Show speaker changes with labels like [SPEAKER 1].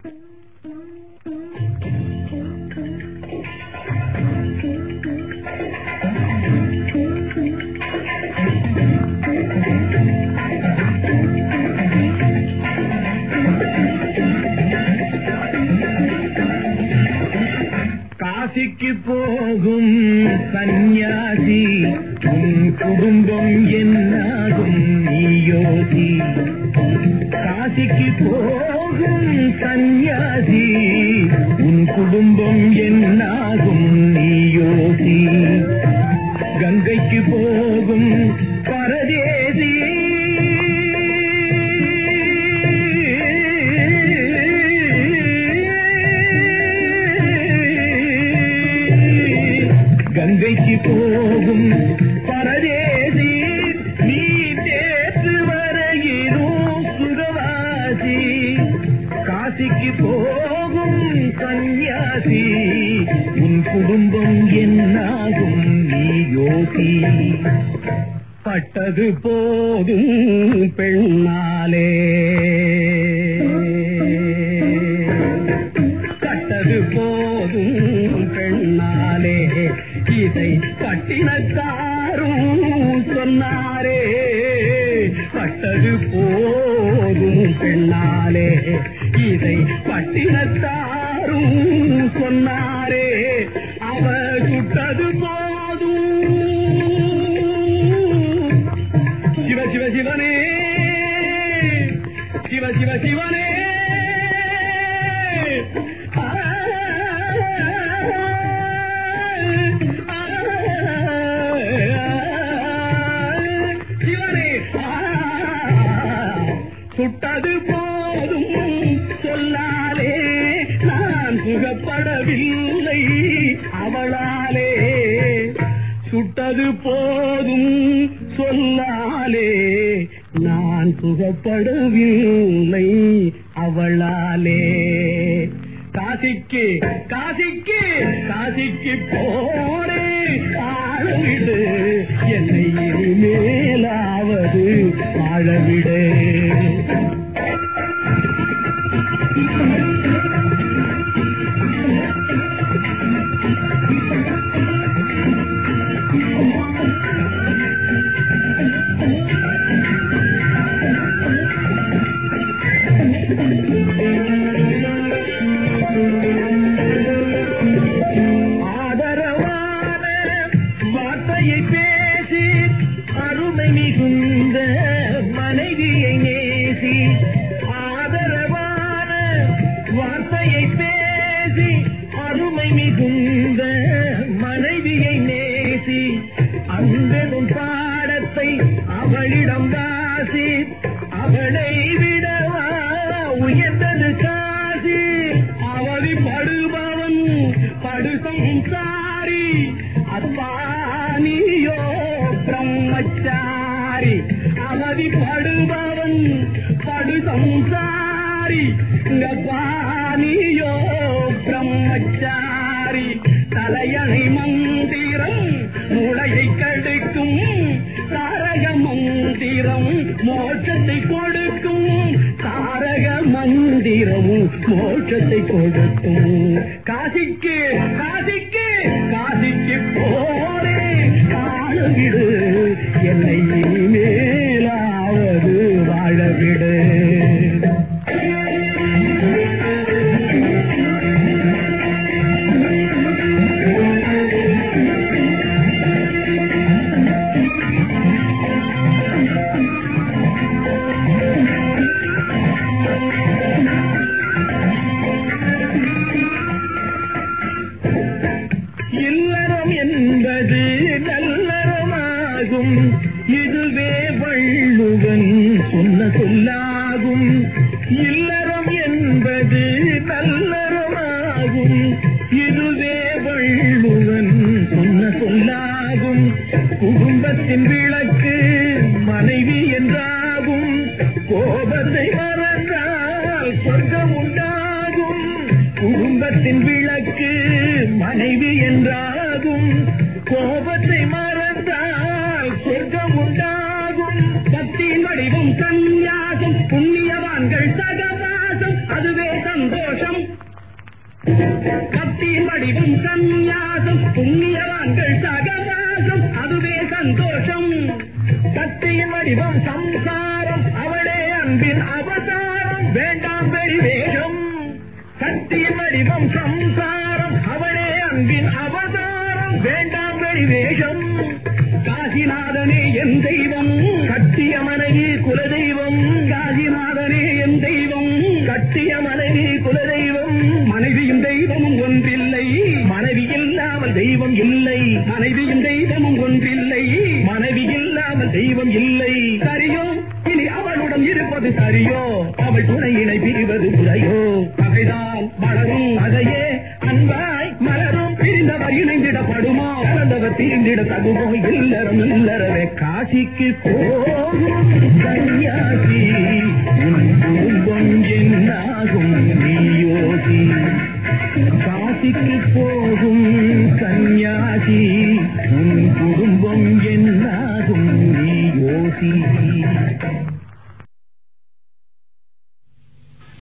[SPEAKER 1] காசிக்கு போகும் சந்நியாசி உன் குடும்பம் என்னாகும் நீயோசி காசிக்கு போகும் சந்நியாசி உன் குடும்பம் என்னாகும் நீயோசி கங்கைக்கு போகும் பரதேசி கங்கைக்கு போகும் பரதேசி நீ நேற்று வரையிலும் சுகவாசி காசிக்கு போகும் சந்நியாசி உன் குடும்பம் என்னாகும் நீ யோசி பட்டது போதும் பெண்ணாலே கட்டது போதும் பெண்ணாலே இதை பட்டினத்தாரும் சொன்னாரே பட்டது போதும் பெண்ணாலே இதை பட்டினத்தாரும் சொன்னாரே அவ சுட்டது போதும் சிவ சிவ சிவனே சிவ சிவ சிவனே ஆ, சிவனே ஆ, சுட்டது போதும் சொல்லாலே நான் சுகப்படவில்லை அவளாலே சுட்டது போதும் சொல்லாலே நான் சுகப்படவில்லை அவளாலே காசிக்கு காசிக்கு காசிக்கு போரே ஆழவிடு என்னை இனிமேலாவது ஆழவிடு ஆதரவான வார்த்தையை பேசி அருமை மிகுந்த மனைவியை நேசி ஆதரவான வார்த்தையை பேசி அருமை மிகுந்த மனைவியை நேசி அன்பெனும் பாடத்தை அவளிடம் வாசி அவளை விடவா உயர்ந்தது காசி அவதி படுபவன் படு சம்சாரி அப்பானியோ பிரம்மச்சாரி அவதி படுபவன் படு சம்சாரி பானியோ பிரம்மச்சாரி தலையணை மந்திரம் மூளையை கடுக்கும் தாரக மந்திரம் மோட்சத்தை கொடுக்கும் தாரக மந்திரம் மோட்சத்தை கொடுக்கும் காசிக்கு காசிக்கு காசிக்கு போரே காணவிடு என்னை இனிமேலாவது வாழவிடு இல்லறம் என்பது நல்லறமாகும் இதுவே வள்ளுவன் சொன்ன சொல்லாகும் இல்லறம் என்பது நல்லறமாகும் இதுவே வள்ளுவன் சொன்ன சொல்லாகும் குடும்பத்தின் விளக்கு மனைவி என்றாகும் கோபத்தை மறந்தால் சொர்க்கம் உண்டாகும் குடும்பத்தின் விளக்கு மனைவி என்றாகும் கோபத்தை மறந்தால் சொர்க்கம் உண்டாகும் பக்தியின் வடிவம் சந்நியாசம் புண்ணியவான்கள் சகவாசம் சந்நியாசம் அதுவே சந்தோஷம் கத்தியின் வடிவம் சந்நியாசம் புண்ணியவான்கள் சகவாசம் அதுவே சந்தோஷம் கத்தியின் வடிவம் சம்சாரம் அவளே அன்பின் அவதாரம் வேண்டாம் வெளிவேஷம் கத்தியின் வடிவம் சம்சாரம் அவளே அன்பின் அவதாரம் வேண்டாம் வெளிவேஷம் காசிநாதனே என் தெய்வம் கட்டிய மனைவி குலதெய்வம் காசிநாதனே என் தெய்வம் கட்டிய மனைவி குலதெய்வம் மனைவியும் தெய்வமும் ஒன்றில்லை மனைவி இல்லாமல் தெய்வம் இல்லை மனைவியும் தெய்வமும் ஒன்றில்லை மனைவி இல்லாமல் தெய்வம் இல்லை சரியோ இனி அவளுடன் இருப்பது சரியோ அவள் துணையினை பிரிவது முறையோ பகைதான் வளரும் அதையே அன்பாய் மலரும் பிரிந்தவர் இணைந்திடப்படுமோ கலந்தவர் பிரிந்திட தகுமோ இல்லறம் இல்லறவே காசிக்கு போகும் கன்னியாசி உன் குடும்பம் என்னாகும் நீயோசி காசிக்கு போகும் கன்னியாசி உன் குடும்பம் என்னாகும் நீ யோசி